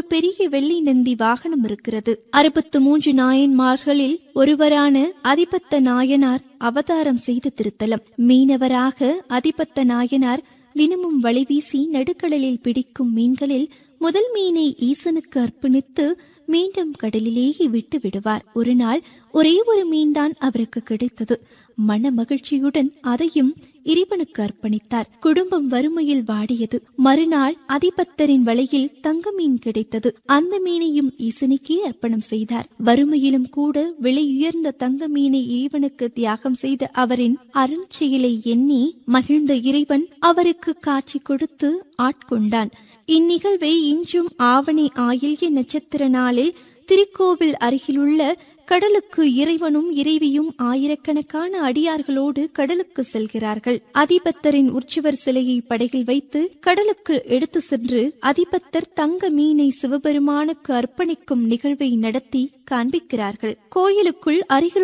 பெரிய வெள்ளி நந்தி வாகனம் இருக்கிறது அறுபத்து மூன்று நாயன்மார்களில் ஒருவரான அதிபத்த நாயனார் அவதாரம் செய்த திருத்தலம் மீனவராக அதிபத்த நாயனார் தினமும் வலைவீசி நடுக்கடலில் பிடிக்கும் மீன்களில் முதல் மீனை ஈசனுக்கு அர்ப்பணித்து மீண்டும் கடலிலேயே விட்டு விடுவார் ஒரு நாள் ஒரே ஒரு மீன்தான் அவருக்கு கிடைத்தது மன மகிழ்ச்சியுடன் அதையும் இறைவனுக்கு அர்ப்பணித்தார் குடும்பம் வறுமையில் வாடியது மறுநாள் அதிபத்தரின் வலையில் தங்க மீன் கிடைத்தது அந்த மீனையும் ஈசனுக்கே அர்ப்பணம் செய்தார் வறுமையிலும் கூட விலை உயர்ந்த தங்க மீனை இறைவனுக்கு தியாகம் செய்த அவரின் அருண்செயலை எண்ணி மகிழ்ந்த இறைவன் அவருக்கு காட்சி கொடுத்து ஆட்கொண்டான் இந்நிகழ்வை இன்றும் ஆவணி ஆயில்ய நட்சத்திர நாளில் திருக்கோவில் அருகிலுள்ள கடலுக்கு இறைவனும் இறைவியும் ஆயிரக்கணக்கான அடியார்களோடு கடலுக்கு செல்கிறார்கள் அதிபத்தரின் உற்சவர் சிலையை படகில் வைத்து கடலுக்கு எடுத்து சென்று அதிபத்தர் தங்க மீனை சிவபெருமானுக்கு அர்ப்பணிக்கும் நிகழ்வை நடத்தி காண்பிக்கிறார்கள் கோயிலுக்குள் அருகில்